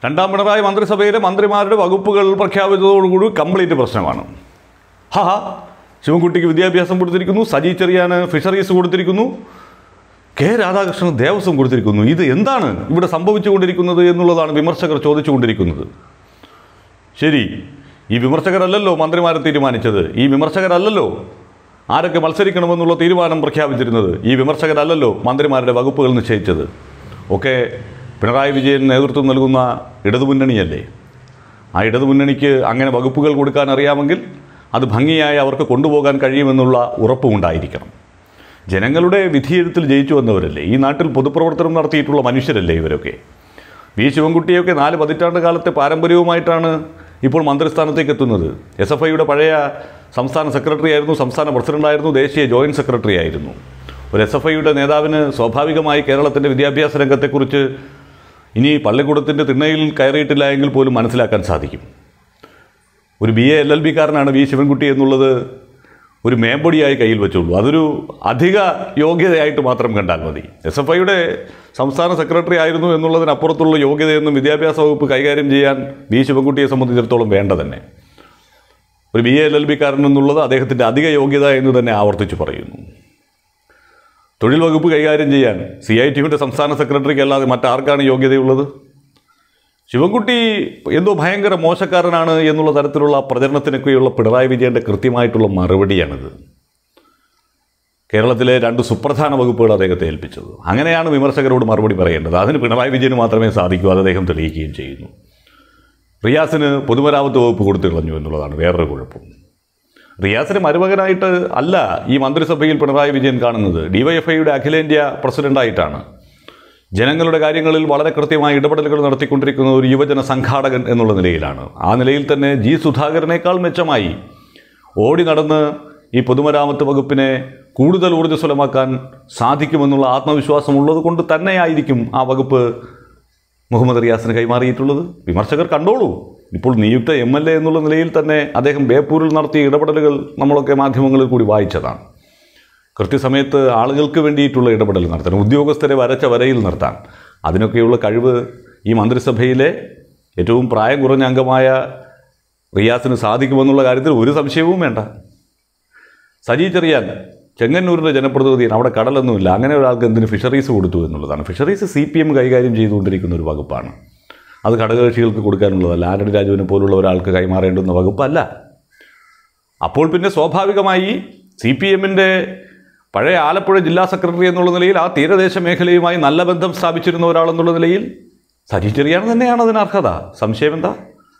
രണ്ടാം പിണറായി മന്ത്രിസഭയിലെ മന്ത്രിമാരുടെ വകുപ്പുകൾ പ്രഖ്യാപിച്ചതോടുകൂടി കംപ്ലീറ്റ് പ്രശ്നമാണ് ഹാ ഹാ ശിവൻകുട്ടിക്ക് വിദ്യാഭ്യാസം കൊടുത്തിരിക്കുന്നു സജി ചെറിയാന് ഫിഷറീസ് കൊടുത്തിരിക്കുന്നു കെ രാധാകൃഷ്ണൻ ദേവസ്വം കൊടുത്തിരിക്കുന്നു ഇത് എന്താണ് ഇവിടെ സംഭവിച്ചുകൊണ്ടിരിക്കുന്നത് എന്നുള്ളതാണ് വിമർശകർ ചോദിച്ചുകൊണ്ടിരിക്കുന്നത് ശരി ഈ വിമർശകരല്ലല്ലോ മന്ത്രിമാരെ തീരുമാനിച്ചത് ഈ വിമർശകരല്ലല്ലോ ആരൊക്കെ മത്സരിക്കണമെന്നുള്ള തീരുമാനം പ്രഖ്യാപിച്ചിരുന്നത് ഈ വിമർശകരല്ലല്ലോ മന്ത്രിമാരുടെ വകുപ്പുകൾ നിശ്ചയിച്ചത് ഒക്കെ പിണറായി വിജയൻ നേതൃത്വം നൽകുന്ന ഇടതുമുന്നണിയല്ലേ ആ ഇടതുമുന്നണിക്ക് അങ്ങനെ വകുപ്പുകൾ കൊടുക്കാൻ അറിയാമെങ്കിൽ അത് ഭംഗിയായി അവർക്ക് കൊണ്ടുപോകാൻ കഴിയുമെന്നുള്ള ഉറപ്പുമുണ്ടായിരിക്കണം ജനങ്ങളുടെ വിധിയെഴുത്തിൽ ജയിച്ചു വന്നവരല്ലേ ഈ നാട്ടിൽ പൊതുപ്രവർത്തനം നടത്തിയിട്ടുള്ള മനുഷ്യരല്ലേ ഇവരൊക്കെ വി ശിവൻകുട്ടിയൊക്കെ നാല് പതിറ്റാണ്ട് കാലത്തെ പാരമ്പര്യവുമായിട്ടാണ് ഇപ്പോൾ മന്ത്രിസ്ഥാനത്തേക്ക് എത്തുന്നത് എസ് എഫ് ഐയുടെ പഴയ സംസ്ഥാന സെക്രട്ടറി ആയിരുന്നു സംസ്ഥാന പ്രസിഡന്റായിരുന്നു ദേശീയ ജോയിൻറ്റ് സെക്രട്ടറി ആയിരുന്നു ഒരു എസ് എഫ് ഐയുടെ നേതാവിന് സ്വാഭാവികമായി കേരളത്തിൻ്റെ വിദ്യാഭ്യാസ രംഗത്തെക്കുറിച്ച് ഇനി പള്ളിക്കൂടത്തിൻ്റെ തിണ്ണയിൽ കയറിയിട്ടില്ല എങ്കിൽ പോലും മനസ്സിലാക്കാൻ സാധിക്കും ഒരു ബി എ എൽ എൽ ബിക്കാരനാണ് വി ശിവൻകുട്ടി എന്നുള്ളത് ഒരു മേമ്പൊടിയായി കയ്യിൽ വെച്ചുള്ളൂ അതൊരു അധിക യോഗ്യതയായിട്ട് മാത്രം കണ്ടാൽ മതി എസ് എഫ് ഐയുടെ സംസ്ഥാന സെക്രട്ടറി ആയിരുന്നു എന്നുള്ളതിനപ്പുറത്തുള്ള യോഗ്യതയൊന്നും വിദ്യാഭ്യാസ വകുപ്പ് കൈകാര്യം ചെയ്യാൻ വി ശിവൻകുട്ടിയെ സംബന്ധിച്ചിടത്തോളം വേണ്ട തന്നെ ഒരു ബി എ എൽ എൽ ബിക്കാരൻ എന്നുള്ളത് അദ്ദേഹത്തിൻ്റെ അധിക യോഗ്യത എന്ന് തന്നെ ആവർത്തിച്ച് പറയുന്നു തൊഴിൽ വകുപ്പ് കൈകാര്യം ചെയ്യാൻ സി ഐ ടിയുടെ സംസ്ഥാന സെക്രട്ടറിക്ക് അല്ലാതെ മറ്റാർക്കാണ് യോഗ്യതയുള്ളത് ശിവൻകുട്ടി എന്തോ ഭയങ്കര മോശക്കാരനാണ് എന്നുള്ള തരത്തിലുള്ള പ്രചരണത്തിനൊക്കെയുള്ള പിണറായി വിജയൻ്റെ കൃത്യമായിട്ടുള്ള മറുപടിയാണിത് കേരളത്തിലെ രണ്ട് സുപ്രധാന വകുപ്പുകൾ അദ്ദേഹത്തെ ഏൽപ്പിച്ചത് അങ്ങനെയാണ് വിമർശകരോട് മറുപടി പറയേണ്ടത് അതിന് പിണറായി വിജയന് മാത്രമേ സാധിക്കൂ അത് അദ്ദേഹം തെളിയിക്കുകയും ചെയ്യുന്നു റിയാസിന് പൊതുമരാമത്ത് വകുപ്പ് കൊടുത്തു കളഞ്ഞു എന്നുള്ളതാണ് വേറൊരു കുഴപ്പം റിയാസിന് മരുമകനായിട്ട് അല്ല ഈ മന്ത്രിസഭയിൽ പിണറായി വിജയൻ കാണുന്നത് ഡിവൈഎഫ്ഐയുടെ അഖിലേന്ത്യാ പ്രസിഡന്റായിട്ടാണ് ജനങ്ങളുടെ കാര്യങ്ങളിൽ വളരെ കൃത്യമായ ഇടപെടലുകൾ നടത്തിക്കൊണ്ടിരിക്കുന്ന ഒരു യുവജന സംഘാടകൻ എന്നുള്ള നിലയിലാണ് ആ നിലയിൽ തന്നെ ജി സുധാകരനേക്കാൾ മെച്ചമായി ഓടി നടന്ന് ഈ പൊതുമരാമത്ത് വകുപ്പിനെ കൂടുതൽ ഊർജ്ജസ്വലമാക്കാൻ സാധിക്കുമെന്നുള്ള ആത്മവിശ്വാസം ഉള്ളത് കൊണ്ട് തന്നെയായിരിക്കും ആ വകുപ്പ് മുഹമ്മദ് റിയാസിന് കൈമാറിയിട്ടുള്ളത് വിമർശകർ കണ്ടോളൂ ഇപ്പോൾ നിയുക്ത എം എൽ എ എന്നുള്ള നിലയിൽ തന്നെ അദ്ദേഹം ബേപ്പൂരിൽ നടത്തിയ ഇടപെടലുകൾ നമ്മളൊക്കെ മാധ്യമങ്ങളിൽ കൂടി വായിച്ചതാണ് കൃത്യസമയത്ത് ആളുകൾക്ക് വേണ്ടിയിട്ടുള്ള ഇടപെടൽ നടത്താൻ ഉദ്യോഗസ്ഥരെ വരച്ച വരയിൽ നിർത്താൻ അതിനൊക്കെയുള്ള കഴിവ് ഈ മന്ത്രിസഭയിലെ ഏറ്റവും പ്രായം കുറഞ്ഞ അംഗമായ റിയാസിന് സാധിക്കുമെന്നുള്ള കാര്യത്തിൽ ഒരു സംശയവും വേണ്ട സജി ചെറിയാൻ ചെങ്ങന്നൂരിൻ്റെ ജനപ്രതിനിധിയാണ് അവിടെ കടലൊന്നുമില്ല അങ്ങനെ ഒരാൾക്ക് എന്തിന് ഫിഷറീസ് കൊടുത്തു എന്നുള്ളതാണ് ഫിഷറീസ് സി പി എം കൈകാര്യം ചെയ്തുകൊണ്ടിരിക്കുന്ന ഒരു വകുപ്പാണ് അത് ഘടകകക്ഷികൾക്ക് കൊടുക്കാനുള്ളതല്ല ആന്റണി രാജുവിനെ പോലുള്ള ഒരാൾക്ക് കൈമാറേണ്ടുന്ന വകുപ്പല്ല അപ്പോൾ പിന്നെ സ്വാഭാവികമായി സി പി എമ്മിൻ്റെ പഴയ ആലപ്പുഴ ജില്ലാ സെക്രട്ടറി എന്നുള്ള നിലയിൽ ആ തീരദേശ മേഖലയുമായി നല്ല ബന്ധം സ്ഥാപിച്ചിരുന്ന ഒരാളെന്നുള്ള നിലയിൽ സജി ചെറിയാൻ തന്നെയാണ് അതിന് അർഹത സംശയം എന്താ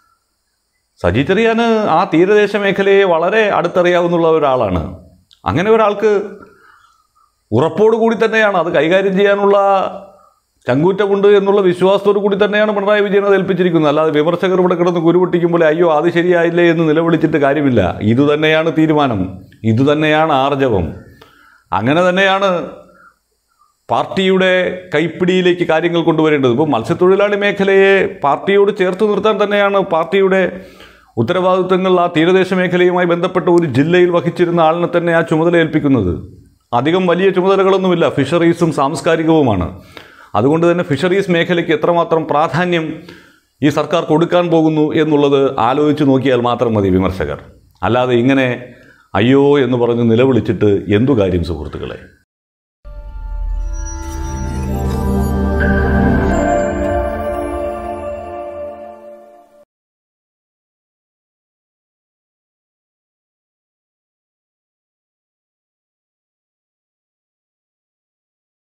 സജി ചെറിയാന് ആ തീരദേശ മേഖലയെ വളരെ അടുത്തറിയാവുന്നുള്ള ഒരാളാണ് അങ്ങനെ ഒരാൾക്ക് ഉറപ്പോടു കൂടി തന്നെയാണ് അത് കൈകാര്യം ചെയ്യാനുള്ള ചങ്കൂറ്റമുണ്ട് എന്നുള്ള വിശ്വാസത്തോടു കൂടി തന്നെയാണ് പിണറായി വിജയൻ അത് ഏൽപ്പിച്ചിരിക്കുന്നത് അല്ലാതെ വിമർശകർ ഇവിടെ കിടന്ന് കുരുപൊട്ടിക്കുമ്പോൾ അയ്യോ അത് ശരിയായില്ലേ എന്ന് നിലവിളിച്ചിട്ട് കാര്യമില്ല ഇതുതന്നെയാണ് തീരുമാനം ഇതുതന്നെയാണ് ആർജവം അങ്ങനെ തന്നെയാണ് പാർട്ടിയുടെ കൈപ്പിടിയിലേക്ക് കാര്യങ്ങൾ കൊണ്ടുവരേണ്ടത് ഇപ്പോൾ മത്സ്യത്തൊഴിലാളി മേഖലയെ പാർട്ടിയോട് ചേർത്ത് നിർത്താൻ തന്നെയാണ് പാർട്ടിയുടെ ഉത്തരവാദിത്വങ്ങൾ ആ തീരദേശ മേഖലയുമായി ബന്ധപ്പെട്ട ഒരു ജില്ലയിൽ വഹിച്ചിരുന്ന ആളിനെ തന്നെ ആ ചുമതല ഏൽപ്പിക്കുന്നത് അധികം വലിയ ചുമതലകളൊന്നുമില്ല ഫിഷറീസും സാംസ്കാരികവുമാണ് അതുകൊണ്ട് തന്നെ ഫിഷറീസ് മേഖലയ്ക്ക് എത്രമാത്രം പ്രാധാന്യം ഈ സർക്കാർ കൊടുക്കാൻ പോകുന്നു എന്നുള്ളത് ആലോചിച്ച് നോക്കിയാൽ മാത്രം മതി വിമർശകർ അല്ലാതെ ഇങ്ങനെ അയ്യോ എന്ന് പറഞ്ഞ് നിലവിളിച്ചിട്ട് എന്തു കാര്യം സുഹൃത്തുക്കളെ